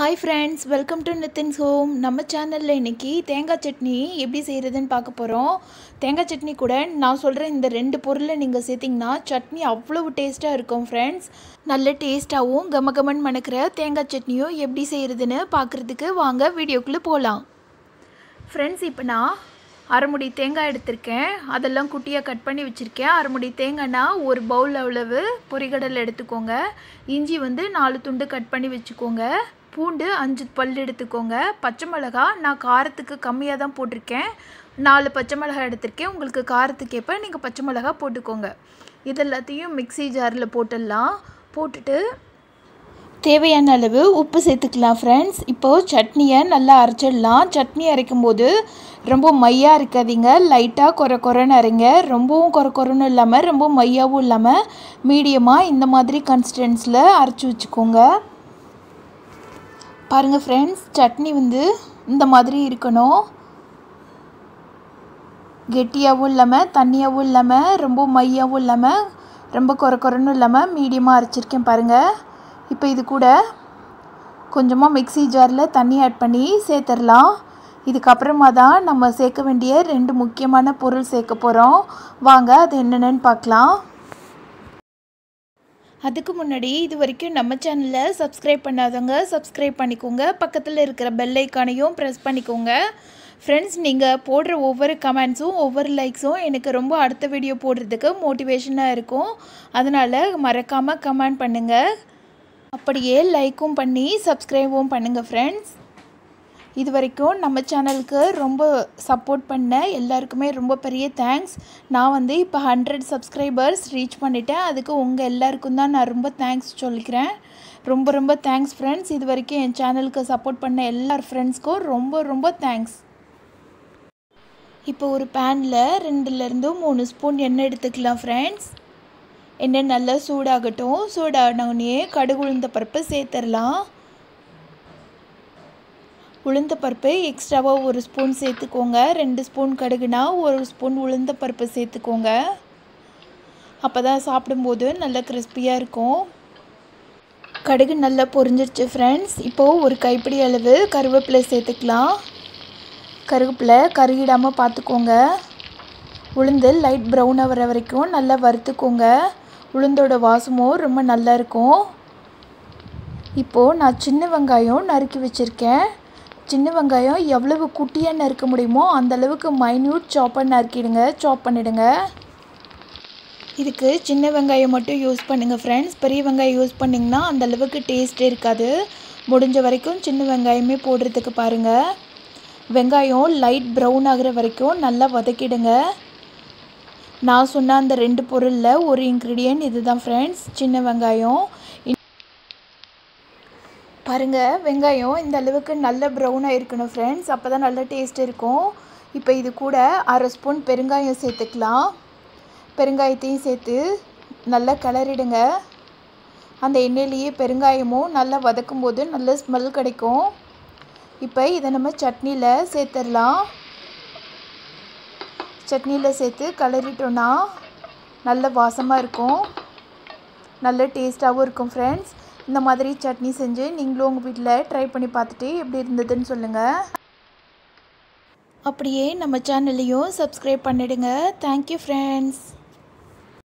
hi friends welcome to Nithin's home நம்ம சேனலில் இன்றைக்கி தேங்காய் சட்னி எப்படி செய்கிறதுன்னு பார்க்க போகிறோம் தேங்காய் சட்னி கூட நான் சொல்கிற இந்த ரெண்டு பொருளை நீங்கள் சேர்த்திங்கன்னா சட்னி அவ்வளவு டேஸ்ட்டாக இருக்கும் ஃப்ரெண்ட்ஸ் நல்ல டேஸ்ட்டாகவும் கம கமன் மணக்கிற தேங்காய் சட்னியும் எப்படி செய்கிறதுன்னு பார்க்குறதுக்கு வாங்க வீடியோக்குள்ளே போகலாம் ஃப்ரெண்ட்ஸ் இப்போ நான் அரைமுடி தேங்காய் எடுத்திருக்கேன் அதெல்லாம் குட்டியாக கட் பண்ணி வச்சுருக்கேன் அரைமுடி தேங்காய்னா ஒரு பவுல் அளவு பொரிகடலை எடுத்துக்கோங்க இஞ்சி வந்து நாலு துண்டு கட் பண்ணி வச்சுக்கோங்க பூண்டு அஞ்சு பல் எடுத்துக்கோங்க பச்சை மிளகா நான் காரத்துக்கு கம்மியாக தான் போட்டிருக்கேன் நாலு பச்சை மிளகா எடுத்திருக்கேன் உங்களுக்கு காரத்துக்கு ஏற்ப நீங்கள் பச்சை மிளகா போட்டுக்கோங்க இது எல்லாத்தையும் மிக்ஸி ஜாரில் போட்டுடலாம் போட்டுட்டு தேவையான அளவு உப்பு சேர்த்துக்கலாம் ஃப்ரெண்ட்ஸ் இப்போது சட்னியை நல்லா அரைச்சிடலாம் சட்னி அரைக்கும் போது ரொம்ப மையாக இருக்காதீங்க லைட்டாக குறை குறைன்னு அரைங்க ரொம்பவும் குறை குறைன்னு இல்லாமல் ரொம்ப மையாகவும் இல்லாமல் மீடியமாக இந்த மாதிரி கன்சிஸ்டன்ஸில் அரைச்சி வச்சுக்கோங்க பாருங்கள் ஃப்ரெண்ட்ஸ் சட்னி வந்து இந்த மாதிரி இருக்கணும் கெட்டியாகவும் இல்லாமல் தண்ணியாகவும் இல்லாமல் ரொம்ப மையாகவும் இல்லாமல் ரொம்ப குறை குறைன்னு இல்லாமல் மீடியமாக அரைச்சிருக்கேன் பாருங்கள் இப்போ இது கூட கொஞ்சமாக மிக்ஸி ஜாரில் தண்ணி ஆட் பண்ணி சேர்த்துடலாம் இதுக்கப்புறமா தான் நம்ம சேர்க்க வேண்டிய ரெண்டு முக்கியமான பொருள் சேர்க்க போகிறோம் வாங்க அது என்னென்னு பார்க்கலாம் அதுக்கு முன்னாடி இது வரைக்கும் நம்ம சேனலை சப்ஸ்கிரைப் பண்ணாதவங்க சப்ஸ்கிரைப் பண்ணிக்கோங்க பக்கத்தில் இருக்கிற பெல் ஐக்கானையும் ப்ரெஸ் பண்ணிக்கோங்க ஃப்ரெண்ட்ஸ் நீங்கள் போடுற ஒவ்வொரு கமெண்ட்ஸும் ஒவ்வொரு லைக்ஸும் எனக்கு ரொம்ப அடுத்த வீடியோ போடுறதுக்கு மோட்டிவேஷனாக இருக்கும் அதனால் மறக்காமல் கமெண்ட் பண்ணுங்கள் அப்படியே லைக்கும் பண்ணி சப்ஸ்கிரைபும் பண்ணுங்கள் ஃப்ரெண்ட்ஸ் இது வரைக்கும் நம்ம சேனலுக்கு ரொம்ப சப்போர்ட் பண்ண எல்லாருக்குமே ரொம்ப பெரிய தேங்க்ஸ் நான் வந்து இப்போ ஹண்ட்ரட் சப்ஸ்கிரைபர்ஸ் ரீச் பண்ணிட்டேன் அதுக்கு உங்கள் எல்லாருக்கும் தான் நான் ரொம்ப தேங்க்ஸ் சொல்லிக்கிறேன் ரொம்ப ரொம்ப தேங்க்ஸ் ஃப்ரெண்ட்ஸ் இது வரைக்கும் என் சேனலுக்கு சப்போர்ட் பண்ண எல்லா ஃப்ரெண்ட்ஸ்க்கும் ரொம்ப ரொம்ப தேங்க்ஸ் இப்போ ஒரு பேனில் ரெண்டுலேருந்து மூணு ஸ்பூன் எண்ணெய் எடுத்துக்கலாம் ஃப்ரெண்ட்ஸ் எண்ணெய் நல்லா சூடாகட்டும் சூடானவுடனே கடுகு உளுந்த பருப்பு சேர்த்துடலாம் உளுந்த பருப்பு எக்ஸ்ட்ராவாக ஒரு ஸ்பூன் சேர்த்துக்கோங்க ரெண்டு ஸ்பூன் கடுகுனா ஒரு ஸ்பூன் உளுந்த பருப்பு சேர்த்துக்கோங்க அப்போ தான் சாப்பிடும்போது நல்லா கிறிஸ்பியாக இருக்கும் கடுகு நல்லா பொரிஞ்சிருச்சு ஃப்ரெண்ட்ஸ் இப்போது ஒரு கைப்பிடி அளவு கருவேப்பிலை சேர்த்துக்கலாம் கருவேப்பிலை கருகிடாமல் பார்த்துக்கோங்க உளுந்து லைட் ப்ரௌன் ஆகிற வரைக்கும் நல்லா வறுத்துக்கோங்க உளுந்தோட வாசமும் ரொம்ப நல்லா இருக்கும் இப்போது நான் சின்ன வெங்காயம் நறுக்கி வச்சுருக்கேன் சின்ன வெங்காயம் எவ்வளவு குட்டியாக நறுக்க முடியுமோ அந்த அளவுக்கு மைன்யூட் சாப்பாக நறுக்கிடுங்க சாப் பண்ணிவிடுங்க இதுக்கு சின்ன வெங்காயம் மட்டும் யூஸ் பண்ணுங்கள் ஃப்ரெண்ட்ஸ் பெரிய வெங்காயம் யூஸ் பண்ணிங்கன்னா அந்த அளவுக்கு டேஸ்ட்டே இருக்காது முடிஞ்ச வரைக்கும் சின்ன வெங்காயமே போடுறதுக்கு பாருங்கள் வெங்காயம் லைட் ப்ரௌன் ஆகிற வரைக்கும் நல்லா வதக்கிடுங்க நான் சொன்ன அந்த ரெண்டு பொருளில் ஒரு இன்க்ரீடியன்ட் இது தான் ஃப்ரெண்ட்ஸ் சின்ன வெங்காயம் பாருங்கள் வெங்காயம் இந்த அளவுக்கு நல்ல ப்ரௌனாக இருக்கணும் ஃப்ரெண்ட்ஸ் அப்போ தான் நல்ல டேஸ்ட் இருக்கும் இப்போ இது கூட அரை ஸ்பூன் பெருங்காயம் சேர்த்துக்கலாம் பெருங்காயத்தையும் சேர்த்து நல்லா கிளறிடுங்க அந்த எண்ணெயிலேயே பெருங்காயமும் நல்லா வதக்கும் போது நல்ல ஸ்மெல் கிடைக்கும் இப்போ இதை நம்ம சட்னியில் சேர்த்துடலாம் சட்னியில் சேர்த்து கிளறிட்டோன்னா நல்ல வாசமாக இருக்கும் நல்ல டேஸ்ட்டாகவும் இருக்கும் ஃப்ரெண்ட்ஸ் இந்த மாதிரி சட்னி செஞ்சு நீங்களும் உங்கள் வீட்டில் ட்ரை பண்ணி பார்த்துட்டு எப்படி இருந்ததுன்னு சொல்லுங்கள் அப்படியே நம்ம சேனல்லையும் சப்ஸ்கிரைப் பண்ணிடுங்க தேங்க்யூ ஃப்ரெண்ட்ஸ்